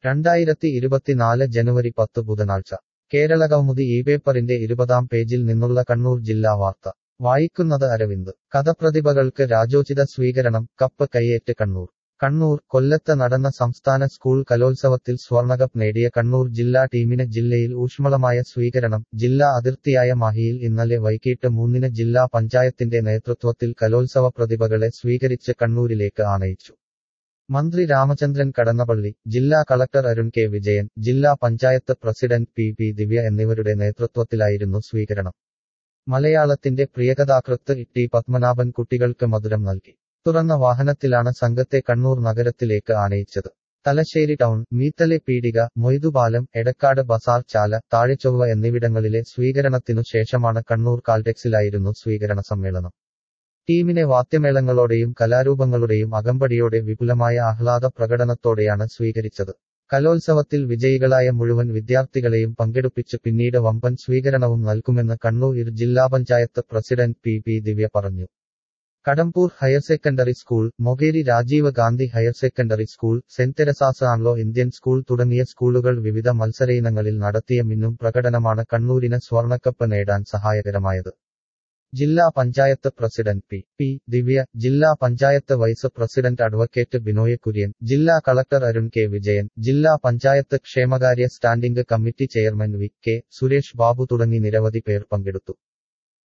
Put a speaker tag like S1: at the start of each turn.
S1: രണ്ടായിരത്തി ഇരുപത്തിനാല് ജനുവരി പത്ത് ബുധനാഴ്ച കേരളകൗമുദി ഈ പേപ്പറിന്റെ ഇരുപതാം പേജിൽ നിന്നുള്ള കണ്ണൂർ ജില്ലാ വാർത്ത വായിക്കുന്നത് അരവിന്ദ് കഥപ്രതിഭകൾക്ക് രാജോചിത സ്വീകരണം കപ്പ് കൈയേറ്റ് കണ്ണൂർ കണ്ണൂർ കൊല്ലത്ത് നടന്ന സംസ്ഥാന സ്കൂൾ കലോത്സവത്തിൽ സ്വർണകപ്പ് നേടിയ കണ്ണൂർ ജില്ലാ ടീമിന് ജില്ലയിൽ ഊഷ്മളമായ സ്വീകരണം ജില്ലാ അതിർത്തിയായ മാഹിയിൽ ഇന്നലെ വൈകിട്ട് മൂന്നിന് ജില്ലാ പഞ്ചായത്തിന്റെ നേതൃത്വത്തിൽ കലോത്സവ പ്രതിഭകളെ സ്വീകരിച്ച് കണ്ണൂരിലേക്ക് ആനയിച്ചു മന്ത്രി രാമചന്ദ്രൻ കടന്നപ്പള്ളി ജില്ലാ കളക്ടർ അരുൺ കെ വിജയൻ ജില്ലാ panchayat president P P Divya എന്നിവരുടെ നേതൃത്വത്തിലായിരുന്നു സ്വീകരണം മലയാളത്തിന്റെ പ്രിയകഥാകൃത്ത് ടി പത്മനാഭൻ കുട്ടികൾക്ക് മധുരം നൽകി തുറന്ന വാഹനത്തിലാണ് സംഘത്തെ കണ്ണൂർ നഗരത്തിലേക്ക് ആനയിച്ചത് തലശ്ശേരി ടൗൺ മീത്തലെ പീടിക മൊയ്തുപാലം എടക്കാട് ബസാർ ചാല താഴെച്ചൊവ്വ എന്നിവിടങ്ങളിലെ സ്വീകരണത്തിനു ശേഷമാണ് കണ്ണൂർ കാൽടെക്സിലായിരുന്നു സ്വീകരണ സമ്മേളനം ടീമിനെ വാദ്യമേളങ്ങളോടെയും കലാരൂപങ്ങളുടെയും അകമ്പടിയോടെ വിപുലമായ ആഹ്ലാദ പ്രകടനത്തോടെയാണ് സ്വീകരിച്ചത് കലോത്സവത്തിൽ വിജയികളായ മുഴുവൻ വിദ്യാർത്ഥികളെയും പങ്കെടുപ്പിച്ച് പിന്നീട് വമ്പൻ സ്വീകരണവും നൽകുമെന്ന് കണ്ണൂർ ജില്ലാ panchayat president P P Divya പറഞ്ഞു Kadambur higher secondary school Mokeri Rajiv Gandhi higher secondary school saint Teresa's Anglo Indian school തുടങ്ങിയ സ്കൂളുകൾ വിവിധ മത്സരയിനങ്ങളിൽ നടത്തിയ മിന്നും പ്രകടനമാണ് കണ്ണൂരിന് സ്വർണക്കപ്പ് നേടാൻ സഹായകരമായത് ജില്ലാ panchayat president P P Divya ജില്ലാ panchayat vice president advocate Binoy Kurian ജില്ലാ കളക്ടർ അരുൺ കെ വിജയൻ ജില്ലാ പഞ്ചായത്ത് ക്ഷേമകാര്യ standing committee chairman V K Suresh Babu തുടങ്ങി നിരവധി പേർ പങ്കെടുത്തു